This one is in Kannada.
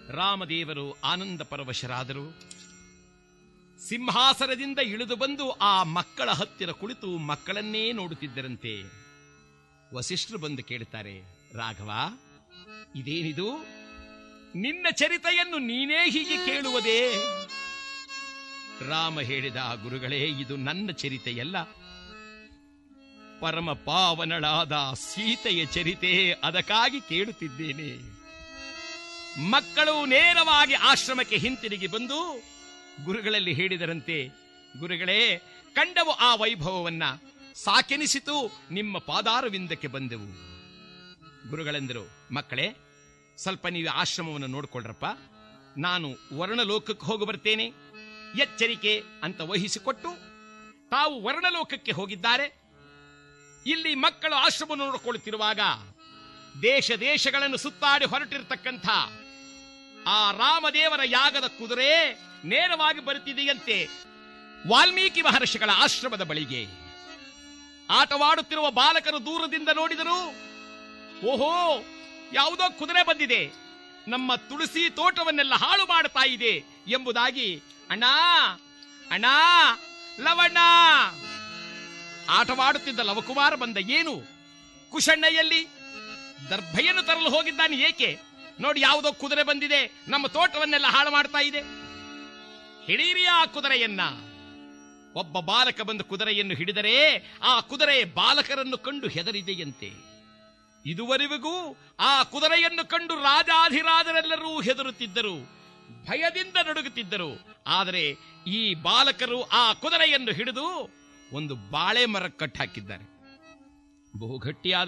ರಾಮದೇವರು ಆನಂದ ಪರವಶರಾದರು ಸಿಂಹಾಸನದಿಂದ ಇಳಿದು ಬಂದು ಆ ಮಕ್ಕಳ ಹತ್ತಿರ ಕುಳಿತು ಮಕ್ಕಳನ್ನೇ ನೋಡುತ್ತಿದ್ದರಂತೆ ವಸಿಷ್ಠರು ಬಂದು ಕೇಳುತ್ತಾರೆ ರಾಘವ ಇದೇನಿದು ನಿನ್ನ ಚರಿತೆಯನ್ನು ನೀನೇ ಹೀಗೆ ಕೇಳುವುದೇ ರಾಮ ಹೇಳಿದ ಗುರುಗಳೇ ಇದು ನನ್ನ ಚರಿತೆಯಲ್ಲ ಪರಮ ಪಾವನಳಾದ ಸೀತೆಯ ಚರಿತೆ ಅದಕ್ಕಾಗಿ ಕೇಳುತ್ತಿದ್ದೇನೆ ಮಕ್ಕಳು ನೇರವಾಗಿ ಆಶ್ರಮಕ್ಕೆ ಹಿಂತಿರುಗಿ ಬಂದು ಗುರುಗಳಲ್ಲಿ ಹೇಳಿದರಂತೆ ಗುರುಗಳೇ ಕಂಡವು ಆ ವೈಭವವನ್ನ ಸಾಕೆನಿಸಿತು ನಿಮ್ಮ ಪಾದಾರವಿಂದಕ್ಕೆ ಬಂದೆವು ಗುರುಗಳೆಂದರು ಮಕ್ಕಳೇ ಸ್ವಲ್ಪ ನೀವು ಆಶ್ರಮವನ್ನು ನೋಡ್ಕೊಳ್ರಪ್ಪ ನಾನು ವರ್ಣಲೋಕಕ್ಕೆ ಹೋಗಿ ಬರ್ತೇನೆ ಎಚ್ಚರಿಕೆ ಅಂತ ವಹಿಸಿಕೊಟ್ಟು ತಾವು ವರ್ಣಲೋಕಕ್ಕೆ ಹೋಗಿದ್ದಾರೆ ಇಲ್ಲಿ ಮಕ್ಕಳು ಆಶ್ರಮ ನೋಡಿಕೊಳ್ಳುತ್ತಿರುವಾಗ ದೇಶ ದೇಶಗಳನ್ನು ಸುತ್ತಾಡಿ ಹೊರಟಿರತಕ್ಕಂಥ ಆ ರಾಮದೇವರ ಯಾಗದ ಕುದುರೆ ನೇರವಾಗಿ ಬರುತ್ತಿದೆಯಂತೆ ವಾಲ್ಮೀಕಿ ಮಹರ್ಷಿಗಳ ಆಶ್ರಮದ ಬಳಿಗೆ ಆಟವಾಡುತ್ತಿರುವ ಬಾಲಕರು ದೂರದಿಂದ ನೋಡಿದರು ಓಹೋ ಯಾವುದೋ ಕುದುರೆ ಬಂದಿದೆ ನಮ್ಮ ತುಳಸಿ ತೋಟವನ್ನೆಲ್ಲ ಹಾಳು ಮಾಡುತ್ತಾ ಇದೆ ಎಂಬುದಾಗಿ ಅಣ್ಣ ಅಣ್ಣ ಲವಣ್ಣ ಆಟವಾಡುತ್ತಿದ್ದ ಲವಕುಮಾರ ಬಂದ ಏನು ಕುಶಣ್ಣಯ್ಯಲ್ಲಿ ದರ್ಭೆಯನ್ನು ತರಲು ಹೋಗಿದ್ದಾನೆ ಏಕೆ ನೋಡಿ ಯಾವುದೋ ಕುದುರೆ ಬಂದಿದೆ ನಮ್ಮ ತೋಟವನ್ನೆಲ್ಲ ಹಾಳು ಮಾಡ್ತಾ ಇದೆ ಹಿಡೀರಿ ಆ ಕುದುರೆಯನ್ನ ಒಬ್ಬ ಬಾಲಕ ಬಂದು ಕುದುರೆಯನ್ನು ಹಿಡಿದರೆ ಆ ಕುದುರೆ ಬಾಲಕರನ್ನು ಕಂಡು ಹೆದರಿದೆಯಂತೆ ಇದುವರೆವಿಗೂ ಆ ಕುದುರೆಯನ್ನು ಕಂಡು ರಾಜಾಧಿರಾಜರೆಲ್ಲರೂ ಹೆದರುತ್ತಿದ್ದರು ಭಯದಿಂದ ನಡುಗುತ್ತಿದ್ದರು ಆದರೆ ಈ ಬಾಲಕರು ಆ ಕುದುರೆಯನ್ನು ಹಿಡಿದು ಒಂದು ಬಾಳೆ ಮರ ಕಟ್ಟಾಕಿದ್ದಾರೆ ಬಹು ಗಟ್ಟಿಯಾದ